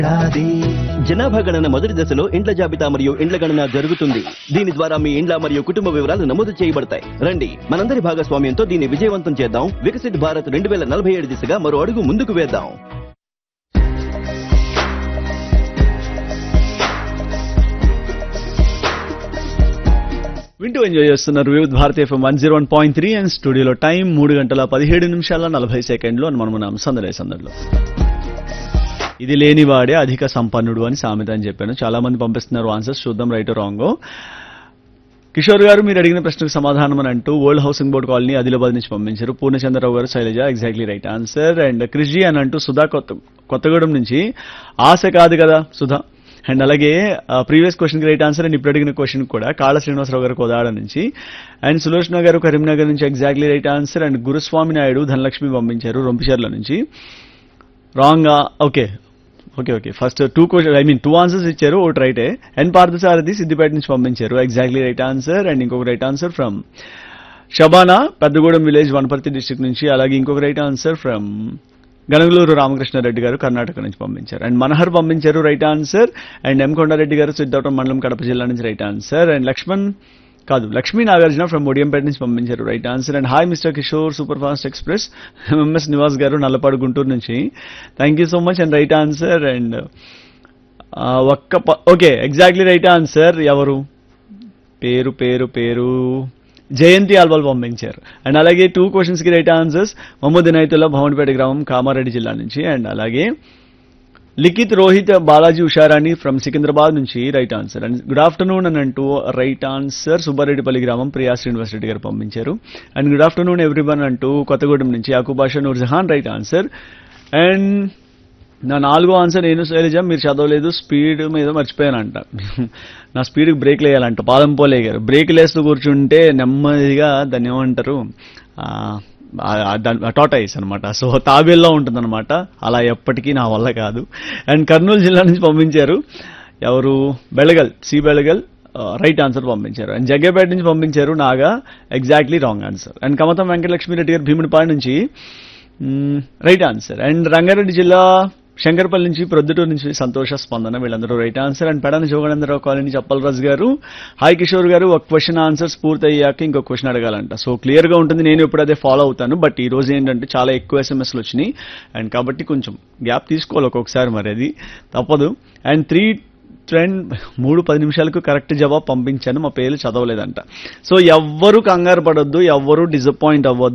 జనాభా గణన మొదటి దశలో ఇండ్ల జాబితా మరియు ఇండ్ల గణన జరుగుతుంది దీని ద్వారా మీ ఇండ్ల మరియు కుటుంబ వివరాలు నమోదు చేయబడతాయి రండి మనందరి భాగస్వామ్యంతో దీన్ని విజయవంతం చేద్దాం వికసిత్ భారత్ రెండు వేల నలభై ఏడు దిశగా మరో అడుగు ముందుకు వేద్దాం వింటూ ఎంజాయ్ చేస్తున్నారు వివిధ భారతీయ FM one zero one point three and స్టూడియోలో టైం మూడు గంటల పదిహేడు నిమిషాల నలభై సెకండ్లు అని మనం ఉన్నాం సందడే సందడిలో ఇది లేనివాడే అధిక సంపన్నుడు అని సామెత అని చెప్పాను చాలా మంది పంపిస్తున్నారు ఆన్సర్స్ చూద్దాం రైట్ రాంగో కిషోర్ గారు మీరు అడిగిన ప్రశ్నకు సమాధానం అని అంటూ world housing board colony Adilabad నుంచి పంపించారు పూర్ణచంద్రరావు గారు Sailaja exactly right answer and Krishji అని అంటూ సుధా కొత్త కొత్తగూడెం నుంచి ఆశ కాదు కదా సుధా అండ్ అలాగే ప్రీవియస్ క్వశ్చన్ కి రైట్ ఆన్సర్ అండ్ ఇప్పుడు అడిగిన క్వశ్చన్ కూడా కాళ శ్రీనివాసరావు గారు కోదాడ నుంచి అండ్ సులోచన గారు కరీంనగర్ నుంచి exactly right answer and Guruswamy Naidu Dhanalakshmi పంపించారు రొంపిచర్ల నుంచి wrong okay okay okay first two question I mean two answers ఇచ్చారు ఒకటి రైటే ఎన్ పార్థసారథి సిద్దిపేట నుంచి పంపించారు ఎగ్జాక్ట్లీ రైట్ ఆన్సర్ అండ్ ఇంకొక right answer from Shabana Peddagudem village Wanaparthy district నుంచి అలాగే ఇంకొక right answer from Ganagaluru Ramakrishnareddy గారు కర్ణాటక నుంచి పంపించారు అండ్ మనహర్ పంపించారు right answer and M Kondareddy గారు సిద్ధార్థం మండలం కడప జిల్లా నుంచి రైట్ ఆన్సర్ అండ్ లక్ష్మణ్ కాదు లక్ష్మీ నాగార్జున ఫ్రమ్ ఒడియంపేట నుంచి పంపించారు right answer and hi mister Kishore super fast express MS Nivas గారు నల్లపాడు గుంటూరు నుంచి thank you so much and right answer and ఒక్క ఓకే ఎగ్జాక్ట్లీ రైట్ ఆన్సర్ ఎవరు పేరు పేరు పేరు జయంతి ఆల్బాల్ పంపించారు అండ్ అలాగే టూ క్వశ్చన్స్ కి రైట్ ఆన్సర్స్ మొహమ్మద్ ఇనాయతుల్లా భవన్పేట గ్రామం కామారెడ్డి జిల్లా నుంచి అండ్ అలాగే లిఖిత్ రోహిత్ బాలాజీ ఉషారాణి ఫ్రమ్ సికింద్రాబాద్ నుంచి right answer and good afternoon అని అంటూ రైట్ ఆన్సర్ సుబ్బారెడ్డిపల్లి గ్రామం ప్రియా శ్రీనివాస్ రెడ్డి గారు పంపించారు అండ్ గుడ్ ఆఫ్టర్నూన్ ఎవ్రీవన్ అంటూ కొత్తగూడెం నుంచి Akubasha Noor Jahan right answer and నా నాలుగో ఆన్సర్ నేను శైలజ మీరు చదవలేదు స్పీడ్ మీద మర్చిపోయానంట నా స్పీడ్కి బ్రేక్ వేయాలంట పాదం పోలే గారు బ్రేక్ లేస్తూ కూర్చుంటే నెమ్మదిగా దాన్ని ఏమంటారు టాటాయిస్ అనమాట సో తాబేల్లో ఉంటుందన్నమాట అలా ఎప్పటికీ నా వల్ల కాదు అండ్ కర్నూలు జిల్లా నుంచి పంపించారు ఎవరు Belagal C Belagal right answer పంపించారు అండ్ జగ్గేపేట నుంచి పంపించారు Naga exactly wrong answer and Kamatham Venkatalakshmi Reddy గారు భీముడిపాడు నుంచి రైట్ ఆన్సర్ అండ్ రంగారెడ్డి జిల్లా శంకర్పల్లి నుంచి ప్రొద్దుటూరు నుంచి సంతోష స్పందన వీళ్ళందరూ right answer and Pedana Joganandarao colony నుంచి అప్పలరాజు గారు హాయ్ కిషోర్ గారు ఒక క్వశ్చన్ ఆన్సర్స్ పూర్తి అయ్యాక ఇంకో క్వశ్చన్ అడగాలంట సో క్లియర్ గా ఉంటుంది నేను ఎప్పుడు అదే ఫాలో అవుతాను బట్ ఈ రోజు ఏంటంటే చాలా ఎక్కువ ఎస్ఎంఎస్లు వచ్చినాయి అండ్ కాబట్టి కొంచెం గ్యాప్ తీసుకోవాలి ఒక్కొక్కసారి మరి అది తప్పదు అండ్ త్రీ ట్రెండ్ మూడు పది నిమిషాలకు కరెక్ట్ జవాబు పంపించాను మా పేర్లు చదవలేదంట సో ఎవ్వరు కంగారు పడొద్దు ఎవ్వరు డిసప్పాయింట్ అవ్వద్దు